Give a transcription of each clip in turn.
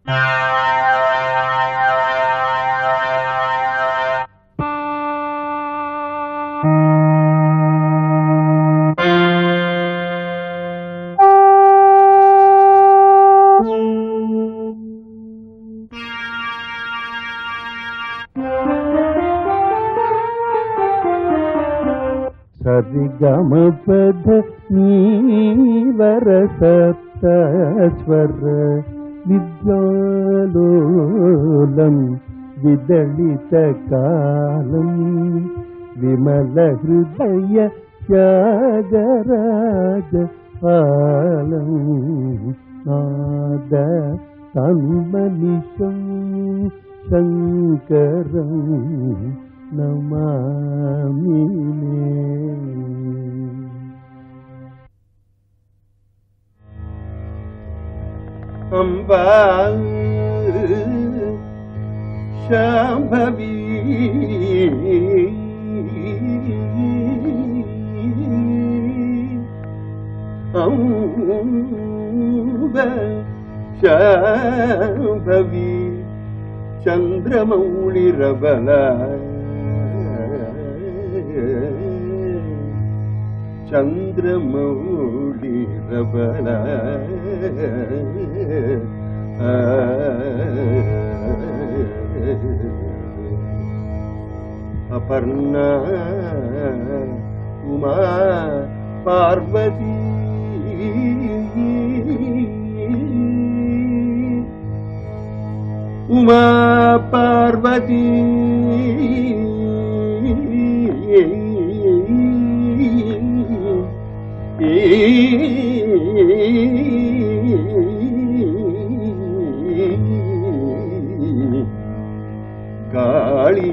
సరిగమపద నీవర సప్తస్వర విద్యాలోలం విదళిత కాలం విమల హృదయ త్యాగరాజ పాలం నాద తన్మనిషం శంకరం నమామి అంబా శాంభవి అంబ శాంభవి చంద్రమౌళి రబల చంద్రమౌళి రబల అపర్ణ ఉమా పార్వతీ ఉమా పార్వతీ కాళీ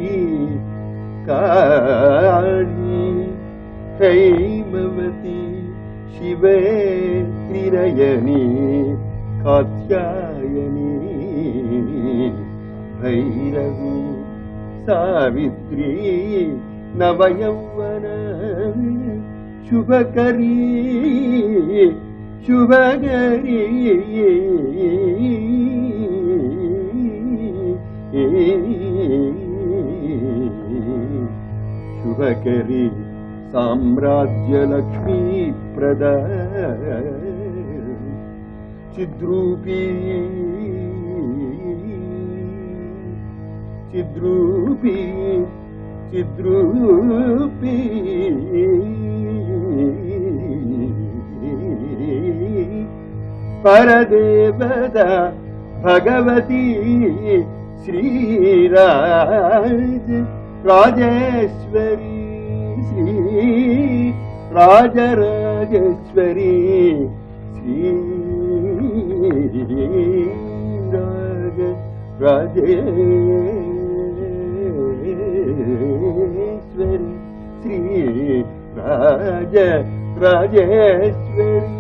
కాళీ హైమవతి శివే త్రినయని కాత్యాయని భైరవి సావిత్రి నవయౌవన శుభకరీ శుభకరీ శుభకరి సామ్రాజ్యలక్ష్మీ ప్రద చిద్రూపీ చిద్రూపీ చిద్రూపీ పరదేవద భగవతి శ్రీరాజ రాజేశ్వరి శ్రీ రాజరాజేశ్వరి శ్రీ రాజ రాజేశ్వరి శ్రీ రాజ రాజేశ్వరి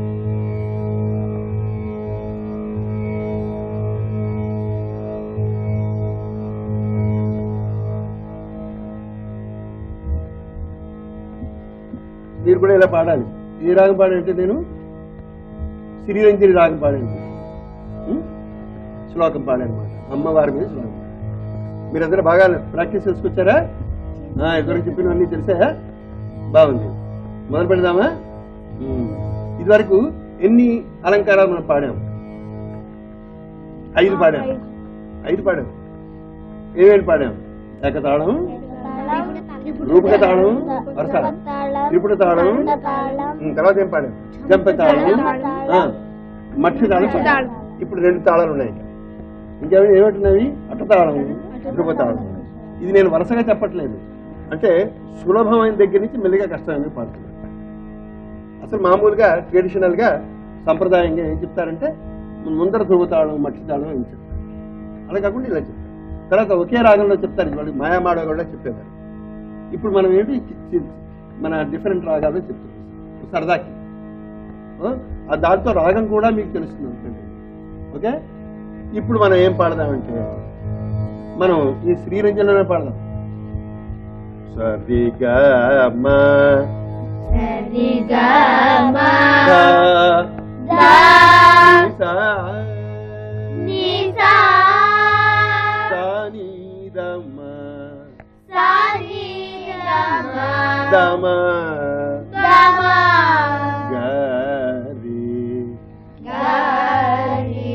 మీరు కూడా ఇలా పాడాలి ఏ రాగం పాడంటే నేను శ్రీరంజని రాగం పాడండి ఉం? శ్లోకం పాడనమాట అమ్మవారి మీద శ్లోకం మీరందరూ బాగా ప్రాక్టీస్ చేసుకొచ్చారా ఆ, ఇదివరకు చెప్పినవన్నీ తెలిసాయా బాగుంది మొదలు పెడదామా ఉం. ఇదివరకు ఎన్ని అలంకారాలు మనం పాడాము ఐదు పాడాం ఐదు పాడాం ఏమేమి పాడాం ఏకతాళం రూపక తాళం వరుస త్రిపుట తాళం ఉం, తర్వాత ఏం పాడాం జంప తాళం ఆ, మక్షి తాళం పాడాం. ఇప్పుడు రెండు తాళాలు ఉన్నాయి ఇంకా. ఇంకేమైనా ఏమంటున్నవి అట్టతాళం ధ్రువ తాళం ఇది నేను వరుసగా చెప్పట్లేదు అంటే సులభమైన దగ్గర నుంచి మెల్లిగా కష్టమైన పాడుతున్నాను అసలు మామూలుగా ట్రెడిషనల్ గా సంప్రదాయంగా ఏం చెప్తారంటే ముందర ధ్రువ తాళం మట్టి తాళం ఏం చెప్తారు అలా కాకుండా ఇలా చెప్తారు తర్వాత ఒకే రాగంలో చెప్తారు వాళ్ళు మాయామాడ కూడా చెప్పేవారు ఇప్పుడు మనం ఏంటి చి- చి- మన డిఫరెంట్ రాగాలు చెప్తున్నాం సరదాకి ఆ? ఆ దాంతో రాగం కూడా మీకు తెలుస్తుంది అనుకోండి ఓకే ఇప్పుడు మనం ఏం పాడదామంటే మనం ఈ శ్రీరంజనలోనే పాడదాం సరిగా సరిగమ దా నీ దమ దమ గరి గరి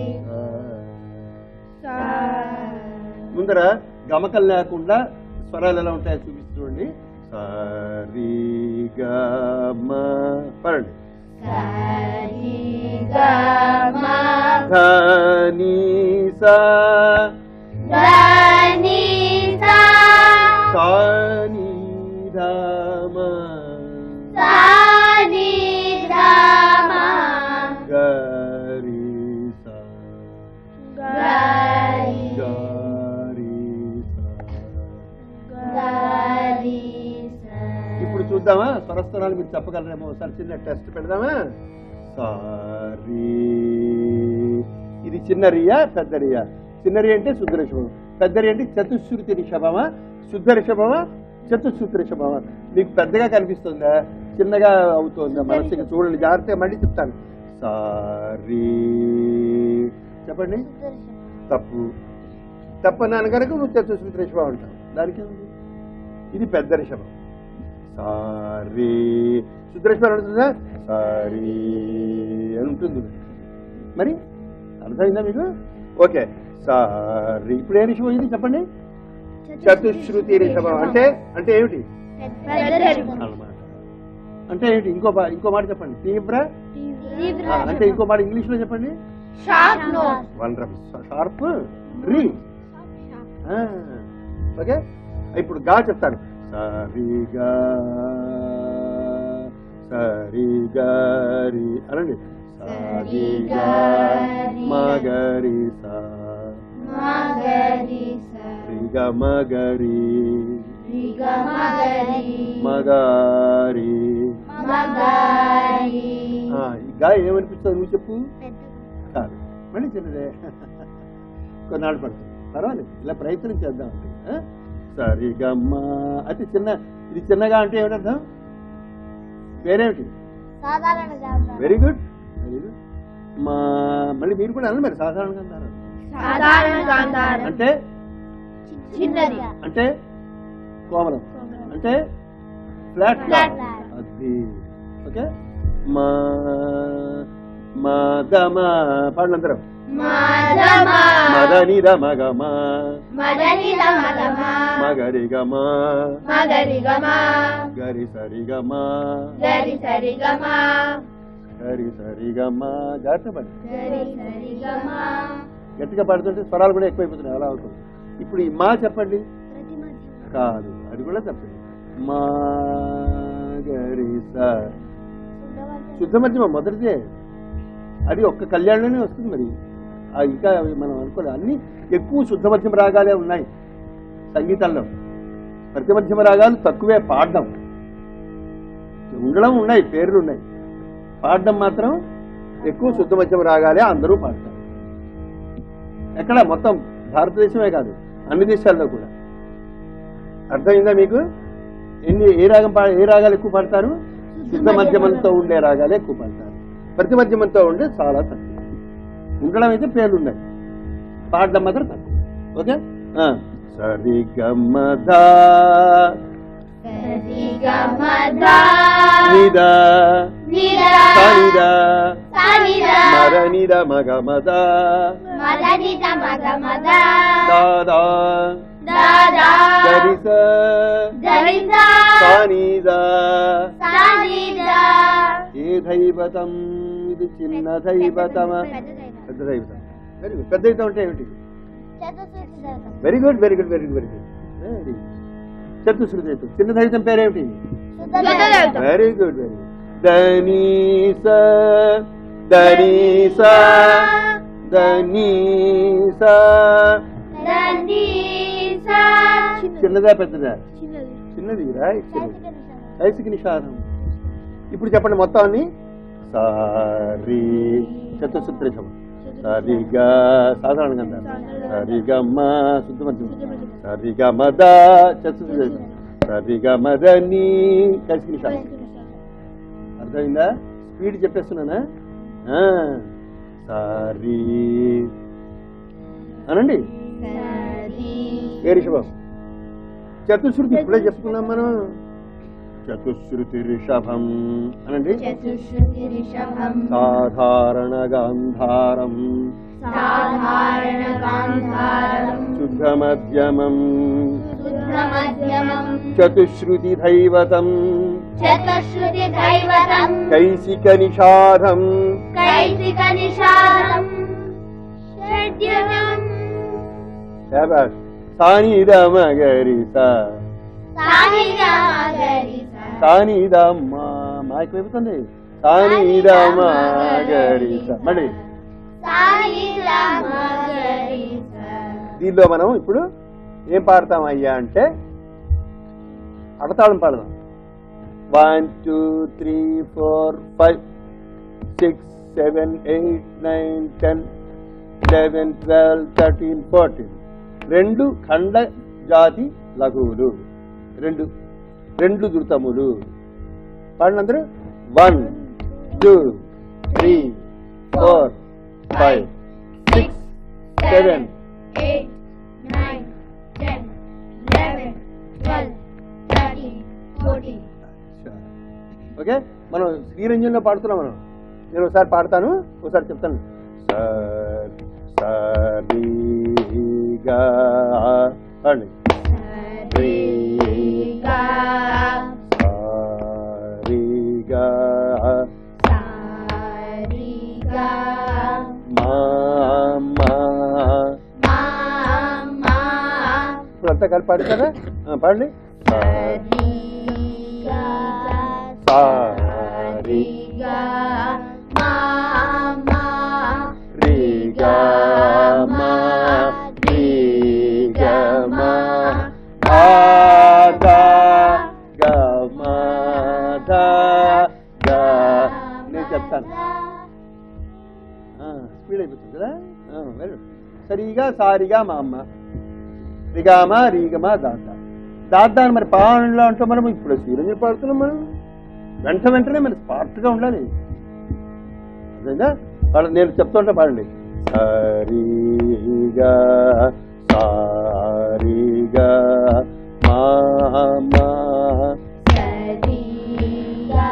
స. ముందర గమకం లేకుండా స్వరాలు ఎలా ఉంటాయో చూపిస్తుండండి సరి గమ పడండి సరి గమ ధని సా దని సా సాని రామ సాని దమ గరి సా గరి గరి సా గరి సా ఇప్పుడు చూద్దామా స్వరస్థానాలు మీరు చెప్పగలరేమో ఒకసారి చిన్న టెస్ట్ పెడదామా సారీ ఇది చిన్న రియా పెద్ద రియా చిన్న రియా అంటే శుద్ధ రిషభం పెద్ద రియా అంటే చతుశ్రుతి రిషభమా శుద్ధ రిషభమా చతుశ్రుతి రిషభమా మీకు పెద్దగా కనిపిస్తుందా చిన్నగా అవుతుందా మనసుకి చూడండి జాగ్రత్తగా మళ్ళీ చెప్తాను సారీ చెప్పండి తప్పు తప్పన్నాను కనుక నువ్వు చతుశ్రుతి రిషభం అంటావు దానికి ఏముంది? ఇది పెద్ద రిషభం సారీ శుద్రేశ్వరం ఉంటుందా సారీ అని ఉంటుంది మరి అర్థమైందా మీకు ఓకే సారీ ఇప్పుడు ఏ రిషభం ఇది చెప్పండి చతుశ్రుతి రిషభం అంటే అంటే ఏమిటి అన్నమాట అంటే ఏమిటి ఇంకో బా- ఇంకో మాట చెప్పండి తీవ్ర ఆ, అంటే ఇంకో మాట ఇంగ్లీష్ లో చెప్పండి షార్ప్ నోస్ వండర్ఫుల్ షార్ప్ రీ ఆ, ఓకే ఇప్పుడు గా చెప్తాను సరిగా సరిగారి అనండి సరిగా మగరి సా మగరి సా రిగ మగరి రిగ మగరి మగారి మగరి ఆ, ఈ గా ఏమనిపిస్తుంది నువ్వు చెప్పు కాదు మళ్ళీ చిన్నదే కొన్నాళ్ళు పడుతుంది పర్వాలేదు ఇలా ప్రయత్నం చేద్దాం అంటే ఆ? సరిగమ్మ అయితే చిన్న ఇది చిన్నగా అంటే ఏమిటర్థం వేరేమిటి సాధారణ గాంధారం వెరీ గుడ్ వెరీ గుడ్ మా మళ్ళీ మీరు కూడా అన్నారు మరి సాధారణంగా అన్నారు సాధారణ గాంధారం అంటే చిన్నది అంటే కోమలం అంటే ఫ్లాట్ Flat. అది ఓకే మా మదమ పాడండి అందరం మదమ మదని మగమ మదని మగమ మగరి గమ మగరి గమ గరి సరి గమ గరి సరి గమ గరి సరి గమ జాగ్రత్త పడి గరి సరి గమ గట్టిగా పడుతుంటే స్వరాలు కూడా ఎక్కువైపోతున్నాయి అలా అవుతుంది ఇప్పుడు ఈ మా చెప్పండి కాదు అది కూడా తప్పే మా గరి స శుద్ధ మధ్యమ మొదటిదే అది ఒక్క కళ్యాణంలోనే వస్తుంది మరి ఆ ఇంకా అవి మనం అనుకోలేదు అన్ని ఎక్కువ శుద్ధ మధ్యమ రాగాలే ఉన్నాయి సంగీతంలో ప్రతి మధ్యమ రాగాలు తక్కువే పాడడం ఉండడం ఉన్నాయి పేర్లు ఉన్నాయి పాడడం మాత్రం ఎక్కువ శుద్ధ మధ్యమ రాగాలే అందరూ పాడతారు ఎక్కడ మొత్తం భారతదేశమే కాదు అన్ని దేశాల్లో కూడా అర్థమైందా మీకు ఎన్ని ఏ రాగం పా ఏ రాగాలు ఎక్కువ పాడతారు శుద్ధ మధ్యమంతో ఉండే రాగాలే ఎక్కువ పాడతారు ప్రతి మధ్యమంతో ఉండే చాలా తక్కువ ఉండడం అయితే పేర్లు ఉన్నాయి పాడడం మాత్రం తక్కువ ఓకే ఆ. సరి గమ్మదా సరి గమ ద నిద నిద సనిద సనిద మర నిద మగ మద మదనిద మగ మద దాదా దాదా గరిస దరిద సానిద సనిద ఏ దైవతం ఇది చిన్న దైవతమ పెద్ద దైవతం వెరీ గుడ్ పెద్ద దైవతం అంటే ఏమిటి very good very good very good very good very చతుశ్రుతి దైవతం చిన్న దైవతం పేరేమిటి వెరీ గుడ్ వెరీ గుడ్ ధనీస ధనీస ధనీస చిన్నదా పెద్దదా చిన్నది రైట్ చిన్నది ఐసికి నిషాదం ఇప్పుడు చెప్పండి మొత్తం అన్ని సారీ చతుసూత్రేశం సరిగా సాధారణంగా అంటారు సరిగమ్మ శుద్ధ మధ్యం సరిగమద చతుసూత్రేశం సరిగమదని కలిసి నిషాదం అర్థమైందా స్పీడ్ చెప్పేస్తున్నానా ఆ, సారీ అనండి ఏ రిషభం చతుశ్రుతి ఇప్పుడే చెప్పుకున్నాం మనం చతుశ్రుతి రిషభం అనండి చతుశ్రుతి రిషభం సాధారణ గాంధారం సాధారణ గాంధారం శుద్ధ మధ్యమం శుద్ధ మధ్యమం చతుశ్రుతి దైవతం చతుశ్రుతి దైవతం కైసిక నిషాదం కైసిక నిషాదం షడ్యుగం శాబాష్ సానిదమగరిస సానిగామగరిస సానిదమ్మా మైక్ వైపుతుంది సానిదమగరిస మళ్ళీ సానిగామగరిస దీనిలో మనం ఇప్పుడు ఏం పాడతాం అయ్యా అంటే అడతాళం పాడదాం one two three four five six seven eight nine ten eleven twelve thirteen fourteen రెండు ఖండ జాతి లఘువులు రెండు రెండు ధృతములు పాడినందరూ one two three four five six seven eight, nine, ten, eleven, twelve, thirteen, fourteen. Okay మనం శ్రీరంజన్లో పాడుతున్నాం మనం నేను ఒకసారి పాడతాను ఒకసారి చెప్తాను సర్ సరిగా పాడండి Sariga, సరిగా sariga, మా మా mama, ఇప్పుడు అంతా కలిపి పాడు కదా ఆ, పాడండి sariga, సరిగా sariga, mama, రిగా మా రిగా మా ఆదా గమా దా గా నేను చెప్తాను స్పీడ్ అయిపోతుంది కదా వెరీ గుడ్ సరిగా సారిగా మా అమ్మ రిగామా రీగమా దాత దాత అని మరి పాడంలో అంటే మనం ఇప్పుడు శ్రీరంజన్ పాడుతున్నాం మనం వెంట వెంటనే మరి స్పార్ట్గా ఉండాలి అర్థమైందా పాడ నేను చెప్తుంటే పాడండి సరిగా సారిగా మా మా sariga,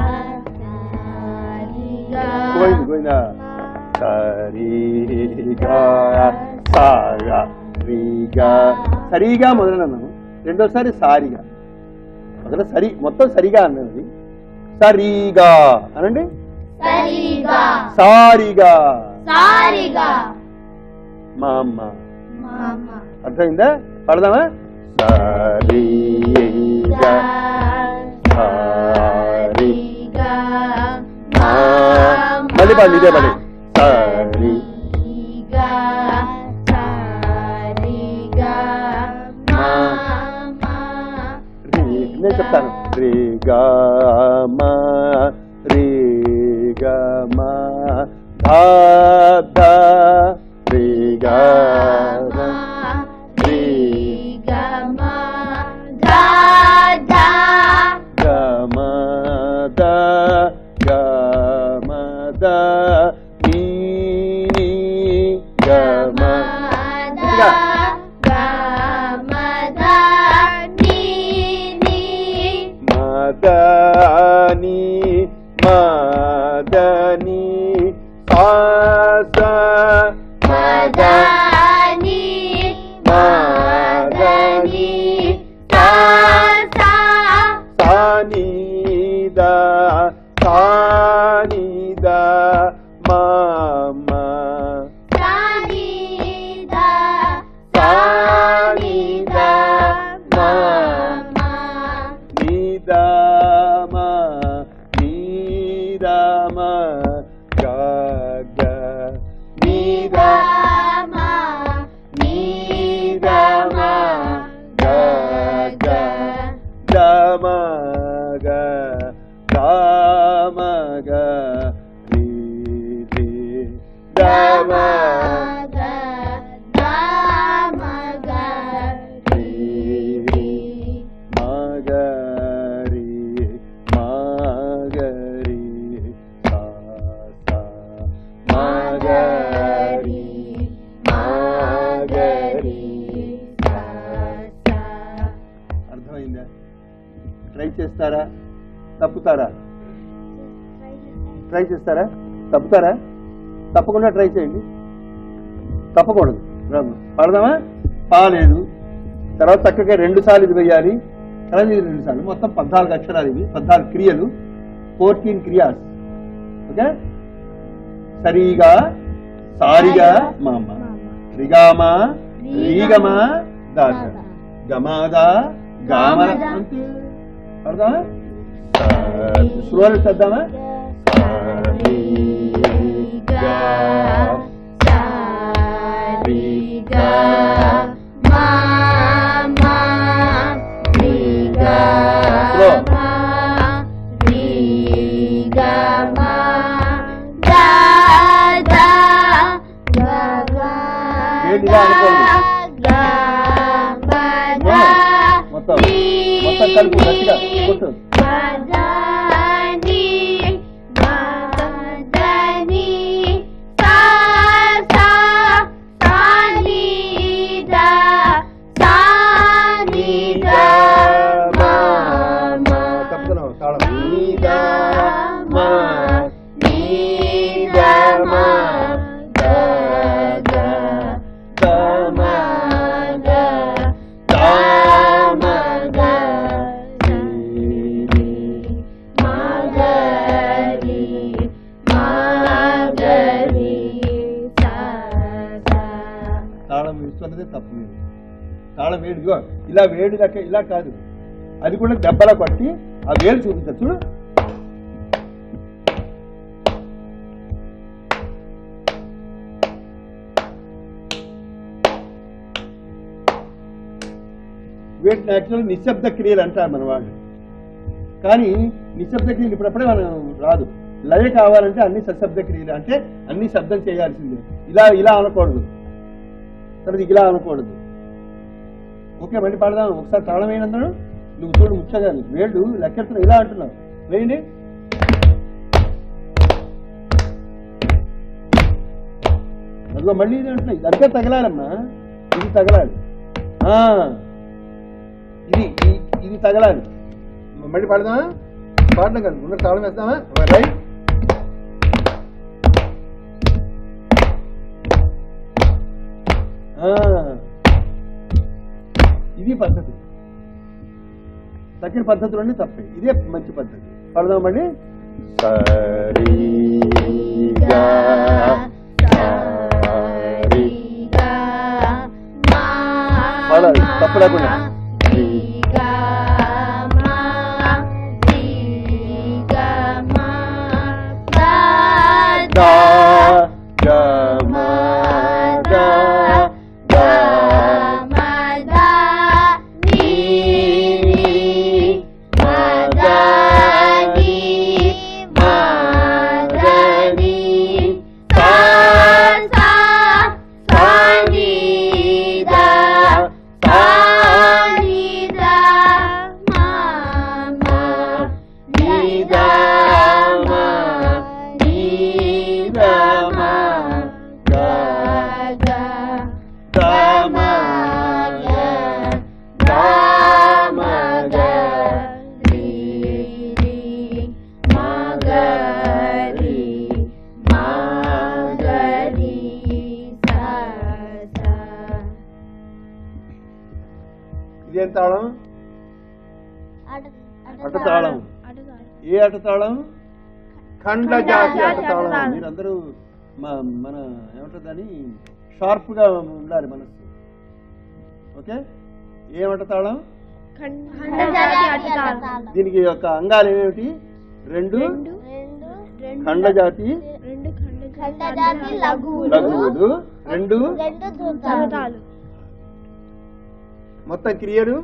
sariga. గోవింద గోవింద సరిగా సాగా రీగా సరిగా మొదలన్నాను రెండోసారి సారిగా మొదట సరి మొత్తం సరిగా అన్నది సరిగా అనండి సరిగా సారిగా సారిగా మా అమ్మ మామ అర్థమైందా పడదామా సరిగా సారిగా మా మళ్ళీ పాడి ఇదే పడి సరి సారిగా సారిగా మామ రీ నేను చెప్తాను రే గా మా రే గా మా ధా ధా రే గా మా రే గా మా దా గా మా దా నీ నీ గా మా గట్టిగా. మదని మదని సాస మద మదని సానిద సానిద మామ సానిద నిదమ నిదమ గగ నిద నిదమ గగ దమగ దమగ రి రి దమ రి రి మగరి మగరి సా సా మగరి మగరి అర్థమైందా ట్రై చేస్తారా తప్పుతారా ట్రై చేస్తారా తప్పుతారా తప్పకుండా ట్రై చేయండి తప్పకూడదు రాము. పాడదామా పాలేదు తర్వాత చక్కగా రెండు సార్లు ఇది వేయాలి తర్వాత ఇది రెండు సార్లు మొత్తం పద్నాలుగు అక్షరాలు ఇవి పద్నాలుగు క్రియలు ఫోర్టీన్ క్రియాస్ ఓకే సరిగా సారిగా మామ రిగామా రీగమా దాస గమాదా గామ అంతే పాడదామా స్లోలు చేద్దామా ఏంటిగా అనుకోండి మొత్తం మొత్తం కలుపు గట్టిగా కొట్టు తప్పుతున్నావు తాళం నీగా మా నీగా మా గా గా గా మా గా గా మా గా రీ రీ మా గా రీ మా గా రీ తాళం వేస్తున్నదే తప్పు మీరు తాళం వేడి ఇదిగో ఇలా వేడి లెక్క ఇలా కాదు అది కూడా దెబ్బలా కొట్టి ఆ వేలు చూపించారు చూడు వీటిని యాక్చువల్ నిశ్శబ్ద క్రియలు అంటారు మన వాళ్ళు కానీ నిశ్శబ్ద క్రియలు ఇప్పుడప్పుడే మనం రాదు లయ కావాలంటే అన్ని సశబ్ద క్రియలు అంటే అన్ని శబ్దం చేయాల్సిందే ఇలా ఇలా అనకూడదు తర్వాత ఇలా అనకూడదు ఓకే మళ్ళీ పాడదాం ఒకసారి తాళం వేయనందరూ నువ్వు చూడు ముఖ్యంగా వేళ్ళు లెక్కెడుతున్నావు ఇలా అంటున్నావు వేయండి అదిగో మళ్ళీ ఇది అంటున్నాయి ఇదంతా తగలాలమ్మా ఇది తగలాలి ఆ, ఇది ఈ- ఇది తగలాలి మళ్ళీ పాడదామా పాడడం కాదు ఉన్న తాళం వేస్తామా రైట్ ఆ, ఇది పద్ధతి తగిన పద్ధతులన్నీ తప్పే ఇదే మంచి పద్ధతి పడదాం మళ్ళీ సరిగా సరి పాడాలి తప్పు లేకుండా దా గ మ ద ద నీ మ ద నీ మ ద నీ సా సా సా నీ ద సా నీ ద మ మ నీ ద మ నీ ద మ గ గ ద మ గ ద మ గ రీ రీ మ గ రీ మ గ రీ సా సా ఇదేం తాళం అట తాళం ఏ అట తాళం ఖండ జాతి అట తాళం మీరందరూ మ- మన ఏమంటుందని షార్ప్ గా ఉండాలి మనసు ఓకే ఏమట తాళం దీనికి యొక్క అంగాలు ఏమిటి రెండు ఖండ జాతి ఖండజాతి లఘువులు లఘువులు రెండు రెండు ధృతాలు మొత్తం క్రియలు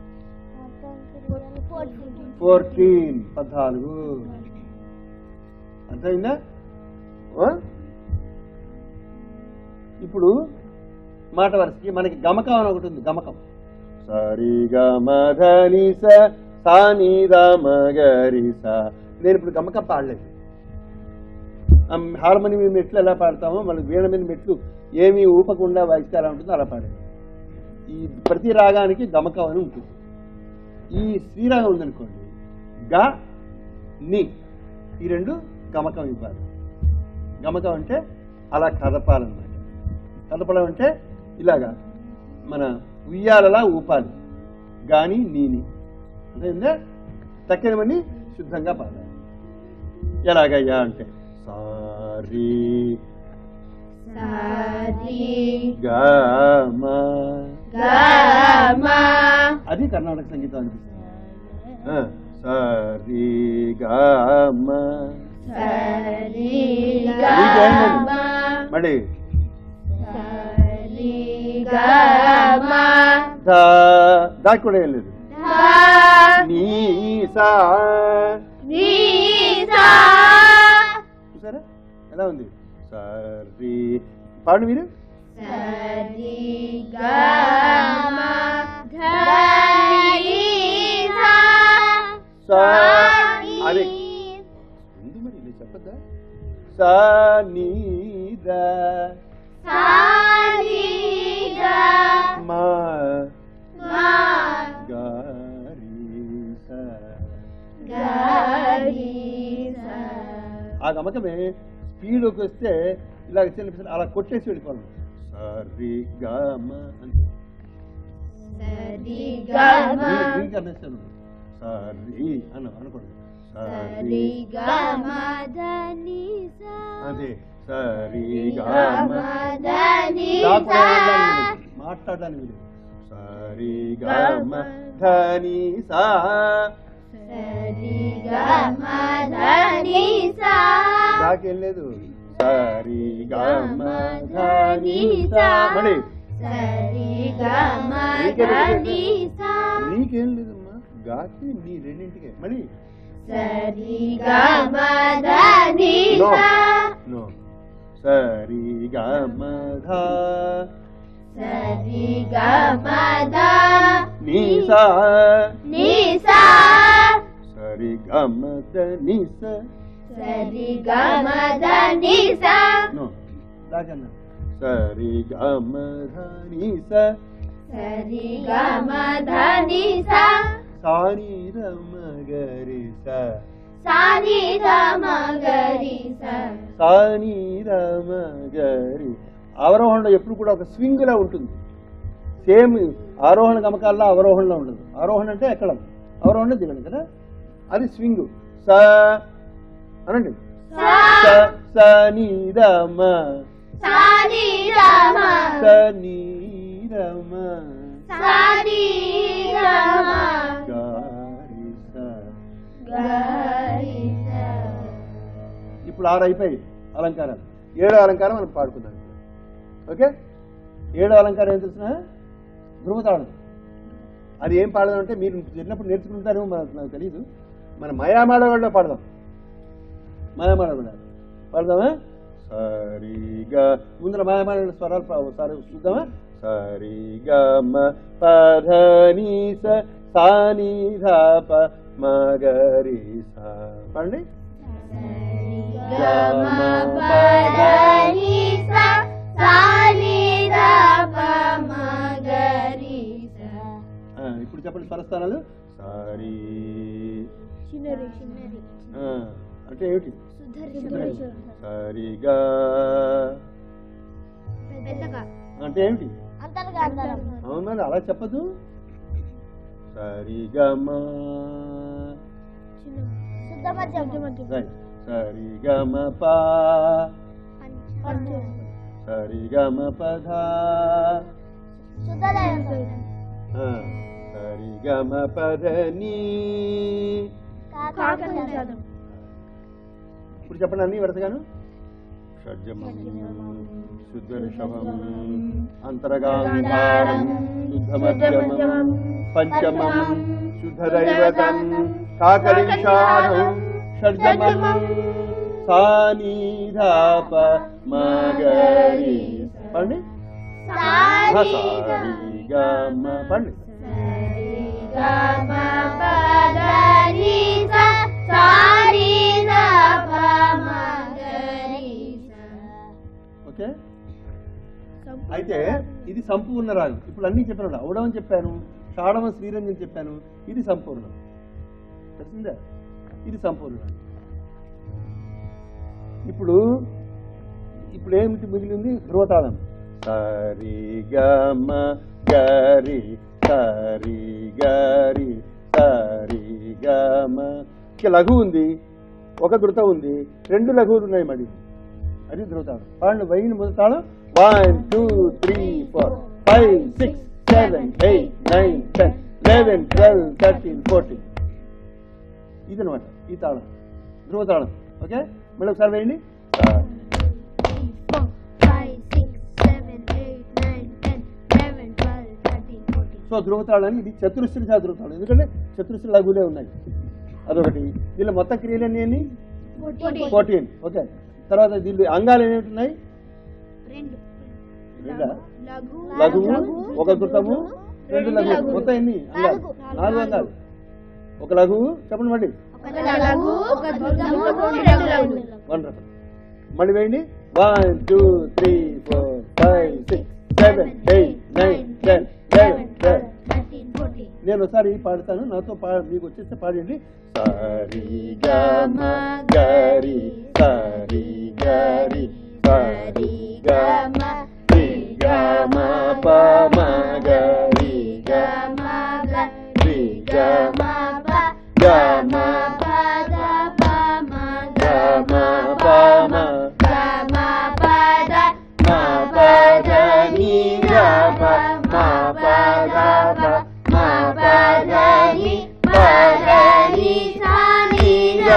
ఫోర్టీన్ పద్నాలుగు అర్థమైందా ఓ? ఇప్పుడు మాట వరుసకి మనకి గమకం అని ఒకటి ఉంది గమకం సరి గమధని సాని గరి సా నేను ఇప్పుడు గమకం పాడలేదు ఆ హార్మోనియం మెట్లు ఎలా పాడతామో మన వీణ మీద మెట్లు ఏమీ ఊపకుండా వాయిస్తే ఎలా ఉంటుందో అలా పాడాలి ఈ ప్రతి రాగానికి గమకం అని ఉంటుంది ఈ శ్రీరాగం ఉందనుకోండి గ ని ఈ రెండు గమకం ఇవ్వాలి గమకం అంటే అలా కదపాలన్నమాట కదపడం అంటే ఇలాగా మన ఉయ్యాలలా ఊపాలి గాని నీని అదేందా తక్కినవన్నీ శుద్ధంగా పాడాలి ఎలాగయ్యా అంటే సారీ సారి గమ గమ అది కర్ణాటక సంగీతం అనిపిస్తుంది ఆ, సరి గమ సరి గమ. గమ మళ్ళీ సరి గమ ధ దాకి కూడా ఏం లేదు ధ నీ సా ని సా చూసారా ఎలా ఉంది సరి పాడు మీరు సరి గమ ధని సా సా అది ఉంది మరి ఇది చెప్పద్దా సా నీ ద సాని గ మా మా గారి సా గరి సా ఆ గమకమే స్పీడ్లోకి వస్తే ఇలా చిన్న అలా కొట్టేసి వెళ్ళిపోవాలి సరి గమ అంటే సరి గమ దీనికి అర్థిస్తాను సరి అన్న అనకూడదు సరి గమ ధని సా అదే సరి గమ గమ ధని దాక్కునే సా మాట్లాడడానికి వీలు. మాట్లాడడానికి వీలు. సరి గమ ధని సా సరి గమ ధని సా దాకేం లేదు సరి గమ ధని సా మళ్ళీ సరి గమ ధని సా నీకేం లేదమ్మా గాకి నీ రెండింటికే మళ్ళీ సరి గమ ధని నో సా నో సరి గమ ధ సరి గమ ధ నీ సా ని సా సరి గమ ద ని స సరి గమ ధని సా నో దాకన్నా సరి గమ ధ ని స సరి గమ ధని సా సాని రమ గరి స సాని గమ గరి సా సాని రమ గరి అవరోహణలో ఎప్పుడు కూడా ఒక స్వింగ్ లా ఉంటుంది సేమ్ ఆరోహణ గమకాల్లో అవరోహణలో ఉండదు ఆరోహణ అంటే ఎక్కడం అవరోహణ దిగడం కదా అది స్వింగ్ స అనండి సా స స ని రమ సాని రమ స ని రమ సాని రమ గారి స గరి సా ఇప్పుడు ఆరు అయిపోయి అలంకారాలు ఏడో అలంకారం మనం పాడుకుందాం ఇప్పుడు. ఓకే ఏడో అలంకారం ఏం తెలిసిన ధృవతాళం అది ఏం పాడదాం అంటే మీరు చిన్నప్పుడు నేర్చుకుంటారు మనకు నాకు తెలియదు మన మయామాడవాడిలో పాడదాం మాయామాడవాడ పాడదామా సరిగా ముందర మాయామాడ స్వరాలు పా- ఒకసారి చూద్దామా సరిగా మ పధని స సాని ధప మగరి సా పాడండి గమ పదని సా సాని రమ గరి సా ఆ, ఇప్పుడు చెప్పండి స్వరస్థానాలు సారీ చిన్నరి చిన్నరి ఆ, అంటే ఏమిటి సుధరి సరిగా పెద్దగా అంటే ఏమిటి అంతర్గతం అవును మరి అలా చెప్పదు సరిగమా శుద్ధ మధ్యం రైట్ సరిగమ పా సరిగమ పధ ఆ, సరిగమ పదని ఇప్పుడు చెప్పండి అన్ని వరుసగాను షడ్జమం శుద్ధ రిషభం అంతరగాంధారం శుద్ధమధ్యమం పంచమం శుద్ధ దైవతం కాకలిషాఢం షడ్జమం సానీధాప మగరి పండి గమ పండి గమ పదని సా సాని రమ గరి సా ఓకే అయితే ఇది సంపూర్ణ రాగం ఇప్పుడు అన్ని చెప్పాను ఔడవం చెప్పాను షాడవం శ్రీరంజన్ చెప్పాను ఇది సంపూర్ణం తెలిసిందా ఇది సంపూర్ణ ఇప్పుడు ఇప్పుడు ఏమిటి మిగిలింది ధ్రువతాళం సరి గమ గరి సరి గరి సరి గమ ఇక లఘు ఉంది ఒక ధృత ఉంది రెండు లఘువులు ఉన్నాయి మరి అది ధృవతాళం పాడిన వైన మొదటి తాళం one two three four five six seven eight nine ten eleven twelve thirteen fourteen ఇదనమాట ఈ తాళం ధ్రువ తాళం ఓకే మళ్ళీ ఒకసారి వేయండి four, five, six, seven, eight, nine, ten, eleven, twelve, thirteen, fourteen. So ధ్రువ తాళాన్ని ఇది చతురస్త్రి ధ్రువ తాళం ఎందుకంటే చతురస్త్రి లఘులే ఉన్నాయి అదొకటి దీనిలో మొత్తం క్రియలు ఎన్ని ఎన్ని ఫోర్టీన్ ఓకే తర్వాత దీనిలో అంగాలు ఏమేమి ఉన్నాయి రెండు రెండా లఘు లఘువు ఒక ధృతము రెండు లఘువు మొత్తం ఎన్ని అంగాలు నాలుగు అంగాలు ఒక లఘువు చెప్పండి మళ్ళీ ఒక లఘు ఒక ధృతము రెండు లఘువులు వండర్ఫుల్ మళ్ళీ వేయండి one two three four five six seven eight nine ten eleven twelve thirteen fourteen నేను ఒకసారి పాడతాను నాతో పా మీకు వచ్చేస్తే పాడండి సరి గమ గరి సరి గరి సరి గమ రి గమ పమ గరి గమ రి గమ గమ గమ పమ మా పద ని గమ మా పద ప మా పద ని పద ని ని గ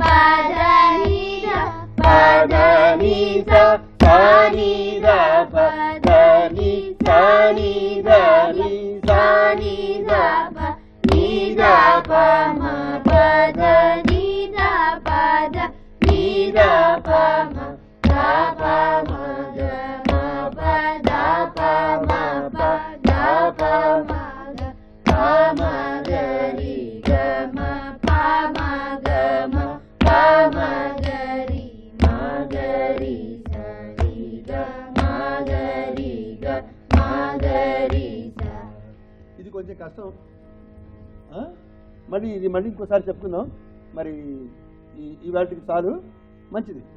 పద ని స స ని ద పద ని స ని ద ని స ని ద ప ని ద ప మా పద ని ద పద ని ద ప మా ద ప మా గ మా ప ద ప మా ప ద ప మా గ ప మా గ రి గ మా ప మా గ మా ప మా గ రి మా గ రి స రి గ మా గ రి గ మా గ రి స ఇది కొంచెం కష్టం ఆ? మరి ఇది మళ్ళీ ఇంకోసారి చెప్పుకుందాం మరి ఈ ఈ వాటికి చాలు మంచిది